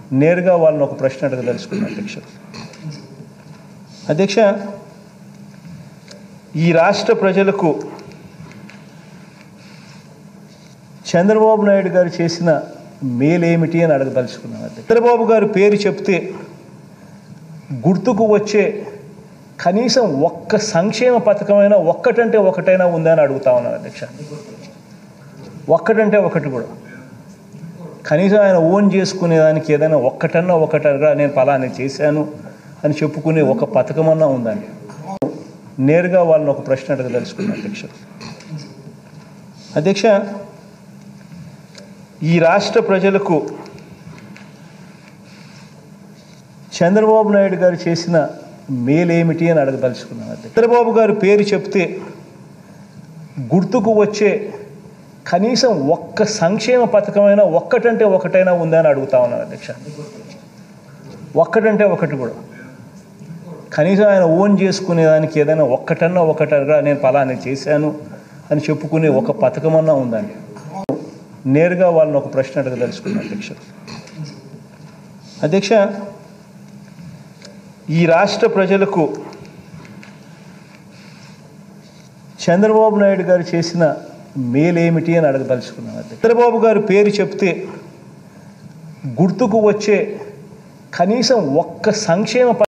నేరుగా వాళ్ళని ఒక ప్రశ్న అడగదలుచుకున్నాను అధ్యక్ష అధ్యక్ష ఈ రాష్ట్ర ప్రజలకు చంద్రబాబు నాయుడు గారు చేసిన మేలేమిటి అని అడగదలుచుకున్నాను అధ్యక్ష చంద్రబాబు గారు పేరు చెప్తే గుర్తుకు వచ్చే కనీసం ఒక్క సంక్షేమ పథకమైనా ఒక్కటంటే ఒకటైనా ఉందా అని అడుగుతా ఉన్నాను అధ్యక్ష ఒక్కటంటే ఒకటి కూడా కనీసం ఆయన ఓన్ చేసుకునేదానికి ఏదైనా ఒక్కటన్నా ఒకటగా నేను ఫలానా చేశాను అని చెప్పుకునే ఒక పథకమన్నా ఉందండి నేరుగా వాళ్ళని ఒక ప్రశ్న అడగదలుచుకున్నాను అధ్యక్ష అధ్యక్ష ఈ రాష్ట్ర ప్రజలకు చంద్రబాబు నాయుడు గారు చేసిన మేలేమిటి అని అడగదలుచుకున్నాను అధ్యక్ష చంద్రబాబు గారు పేరు చెప్తే గుర్తుకు వచ్చే కనీసం ఒక్క సంక్షేమ పథకమైనా ఒక్కటంటే ఒకటైనా ఉందా అని అడుగుతా ఉన్నాను అధ్యక్ష ఒక్కటంటే ఒకటి కూడా కనీసం ఆయన ఓన్ చేసుకునేదానికి ఏదైనా ఒక్కటన్నా ఒకటగా నేను ఫలానా చేశాను అని చెప్పుకునే ఒక పథకమన్నా ఉందండి నేరుగా వాళ్ళని ఒక ప్రశ్న అడగదలుచుకున్నాను అధ్యక్ష అధ్యక్ష ఈ రాష్ట్ర ప్రజలకు చంద్రబాబు నాయుడు గారు చేసిన మేలేమిటి అని అడగదలుచుకున్నాను అధ్యక్ష చంద్రబాబు గారు పేరు చెప్తే గుర్తుకు వచ్చే కనీసం ఒక్క సంక్షేమ ప-